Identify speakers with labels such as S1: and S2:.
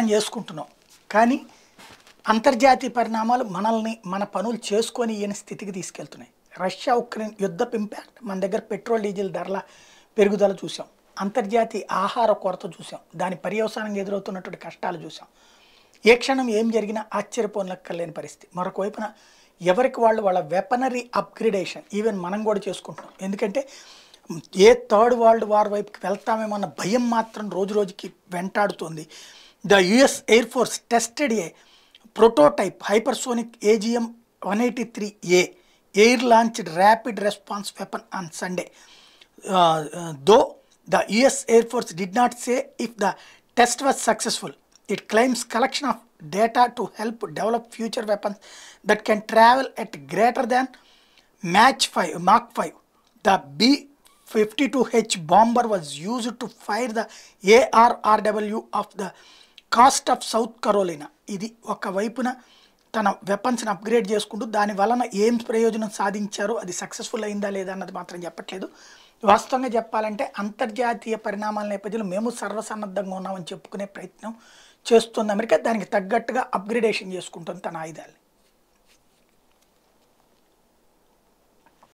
S1: మనం చేసుకుంటున్నాం కానీ అంతర్జాతీయ పరిణామాలు మనల్ని మన పనులు చేసుకొని ఈయన స్థితికి తీసుకెళ్తున్నాయి రష్యా ఉక్రెయిన్ యుద్ధపు ఇంపాక్ట్ మన దగ్గర పెట్రోల్ డీజిల్ ధరల పెరుగుదల చూసాం అంతర్జాతీయ ఆహార కొరత చూసాం దాని పర్యవసానంగా ఎదురవుతున్నటువంటి కష్టాలు చూసాం ఏ క్షణం ఏం జరిగినా ఆశ్చర్యపోనక్కర్లేని పరిస్థితి మరొక వైపున ఎవరికి వాళ్ళు వాళ్ళ వెపనరీ అప్గ్రేడేషన్ ఈవెన్ మనం కూడా చేసుకుంటున్నాం ఎందుకంటే ఏ థర్డ్ వరల్డ్ వార్ వైపుకి వెళ్తామేమో అన్న భయం మాత్రం రోజు రోజుకి వెంటాడుతోంది the US Air Force tested a prototype hypersonic AGM 183A air launched rapid response weapon on Sunday. Uh, uh, though the US Air Force did not say if the test was successful, it claims collection of data to help develop future weapons that can travel at greater than Mach 5, Mach 5. The B 52H bomber was used to fire the ARRW of the coast of South Carolina ఇది ఒక వైపున తన వెపన్స్ని upgrade చేసుకుంటూ దాని వలన ఏం ప్రయోజనం సాధించారో అది సక్సెస్ఫుల్ అయిందా లేదా అన్నది మాత్రం చెప్పట్లేదు వాస్తవంగా చెప్పాలంటే అంతర్జాతీయ పరిణామాల నేపథ్యంలో మేము సర్వసన్నద్ధంగా ఉన్నామని చెప్పుకునే ప్రయత్నం చేస్తుంది అమెరికా దానికి తగ్గట్టుగా అప్గ్రేడేషన్ చేసుకుంటుంది తన ఆయుధాలు